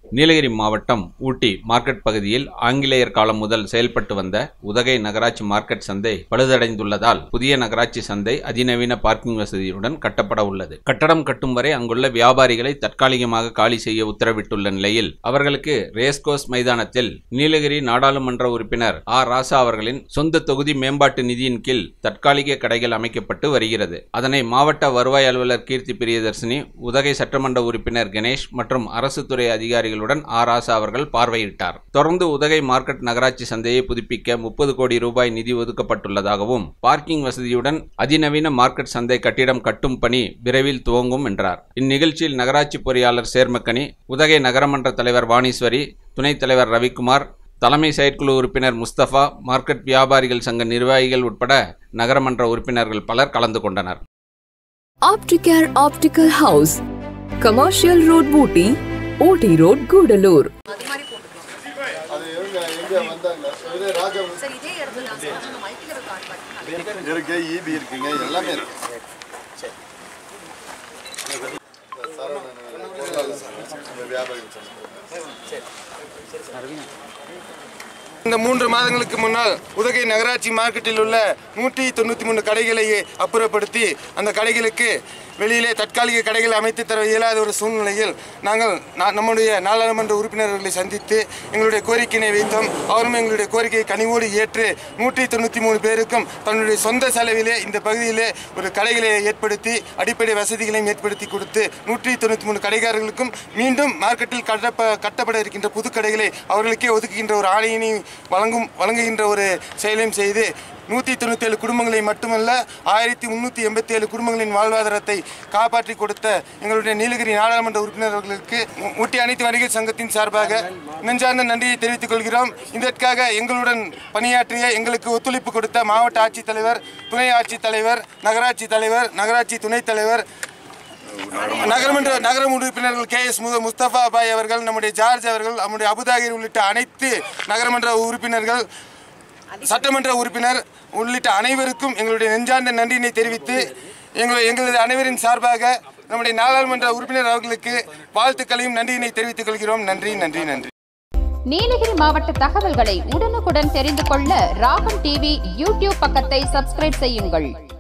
நீலகிரி மாவட்டம் ஊட்டி மார்க்கெட் பகுதியில் ஆங்கிலேயர் காலம் முதல் செயல்பட்டு வந்த உதகை நகராட்சி மார்க்கெட் சந்தை பழுதடைந்துள்ளதால் புதிய நகராட்சி சந்தை அதிநவீன பார்க்கிங் வசதியுடன் கட்டப்பட உள்ளது கட்டடம் கட்டும் வரை அங்குள்ள வியாபாரிகளை தற்காலிகமாக காலி செய்ய உத்தரவிட்டுள்ள நிலையில் அவர்களுக்கு ரேஸ்கோஸ் மைதானத்தில் நீலகிரி நாடாளுமன்ற உறுப்பினர் ஆர் ராசா அவர்களின் சொந்த தொகுதி மேம்பாட்டு நிதியின் கீழ் தற்காலிக கடைகள் அமைக்கப்பட்டு வருகிறது அதனை மாவட்ட வருவாய் அலுவலர் கீர்த்தி பிரியதர்சினி உதகை சட்டமன்ற உறுப்பினர் கணேஷ் மற்றும் அரசு துறை அதிகாரிகளுடன் ஆர் ராசா அவர்கள் பார்வையிட்டார் தொடர்ந்து உதகை மார்க்கெட் நகராட்சி சந்தையை புதுப்பிக்க முப்பது கோடி ரூபாய் நிதி ஒதுக்கப்பட்டுள்ளதாகவும் பார்க்கிங் வசதியுடன் அதிநவீன மார்க்கெட் சந்தை கட்டிடம் கட்டும் பணி விரைவில் துவங்கும் என்றார் இந்நிகழ்ச்சியில் நகராட்சி பொறியாளர் சேர்மக்கனி உதகை நகரமன்ற தலைவர் வாணீஸ்வரி துணைத் தலைவர் ரவிக்குமார் தலைமை செயற்குழு உறுப்பினர் முஸ்தபா மார்க்கெட் வியாபாரிகள் சங்க நிர்வாகிகள் உட்பட நகரமன்ற உறுப்பினர்கள் பலர் கலந்து கொண்டனர் Opticare Optical House, Commercial Road Booty, OT Road, Gudalur. அது எங்க எங்க வந்தாங்க இதே ராஜா சார் இதே இடத்துல தான் சார் நாங்கள் மல்டி லெவல் கார்டு பார்த்தீங்கன்னா இருக்கு ஈபி இருக்குங்க எல்லாமே இருக்கு சரவணன் வியாபாரிகள் சங்கம். இந்த மூன்று மாதங்களுக்கு முன்னால் உதகை நகராட்சி மார்க்கெட்டில் உள்ள நூற்றி தொண்ணூற்றி மூணு கடைகளை அப்புறப்படுத்தி அந்த கடைகளுக்கு வெளியிலே தற்காலிக கடைகள் அமைத்து தர இயலாத ஒரு சூழ்நிலையில் நாங்கள் நா- நம்முடைய நாடாளுமன்ற உறுப்பினர்களை சந்தித்து எங்களுடைய கோரிக்கையினை வைத்தோம் அவரும் எங்களுடைய கோரிக்கையை கனிவோடு ஏற்று நூற்றி தொண்ணூற்றி மூணு பேருக்கும் தன்னுடைய சொந்த செலவிலே இந்த பகுதியிலே ஒரு கடைகளை ஏற்படுத்தி அடிப்படை வசதிகளையும் ஏற்படுத்தி கொடுத்து நூற்றி தொண்ணூற்றி மூணு கடைக்காரர்களுக்கும் மீண்டும் மார்க்கெட்டில் கட்டப்ப கட்டப்பட இருக்கின்ற புது கடைகளை அவர்களுக்கே ஒதுக்குகின்ற ஒரு ஆணையினை வழங்கும் வழங்குகின்ற ஒரு செயலையும் செய்து நூற்றி தொண்ணூற்றி ஏழு குடும்பங்களை மட்டுமல்ல ஆயிரத்தி முந்நூற்றி எண்பத்தி ஏழு குடும்பங்களின் வாழ்வாதாரத்தை காப்பாற்றி கொடுத்த எங்களுடைய நீலகிரி நாடாளுமன்ற உறுப்பினர்களுக்கு ஊ- ஊட்டி அனைத்து வணிகர் சங்கத்தின் சார்பாக நெஞ்சார்ந்த நன்றியை தெரிவித்துக் கொள்கிறோம் இதற்காக எங்களுடன் பணியாற்றிய எங்களுக்கு ஒத்துழைப்பு கொடுத்த மாவட்ட ஆட்சித்தலைவர் துணை ஆட்சித்தலைவர் நகராட்சி தலைவர் நகராட்சி துணைத் தலைவர் நகரமன்ற நகர உறுப்பினர்கள் கே எஸ் முஸ்தபா அபாய் அவர்கள் நம்முடைய ஜார்ஜ் அவர்கள் நம்முடைய அபுதாகிர் உள்ளிட்ட அனைத்து நகரமன்ற உறுப்பினர்கள் சட்டமன்ற உறுப்பினர் உள்ளிட்ட அனைவருக்கும் எங்களுடைய நெஞ்சார்ந்த நன்றியினை தெரிவித்து எங்கள் எங்களது அனைவரின் சார்பாக நம்முடைய நாடாளுமன்ற உறுப்பினர் அவர்களுக்கு வாழ்த்துக்களையும் நன்றியினை தெரிவித்துக் கொள்கிறோம் நன்றி நன்றி நன்றி நீலகிரி மாவட்ட தகவல்களை உடனுக்குடன் தெரிந்து கொள்ள ராகம் டிவி யூடியூப் பக்கத்தை சப்ஸ்கிரைப் செய்யுங்கள்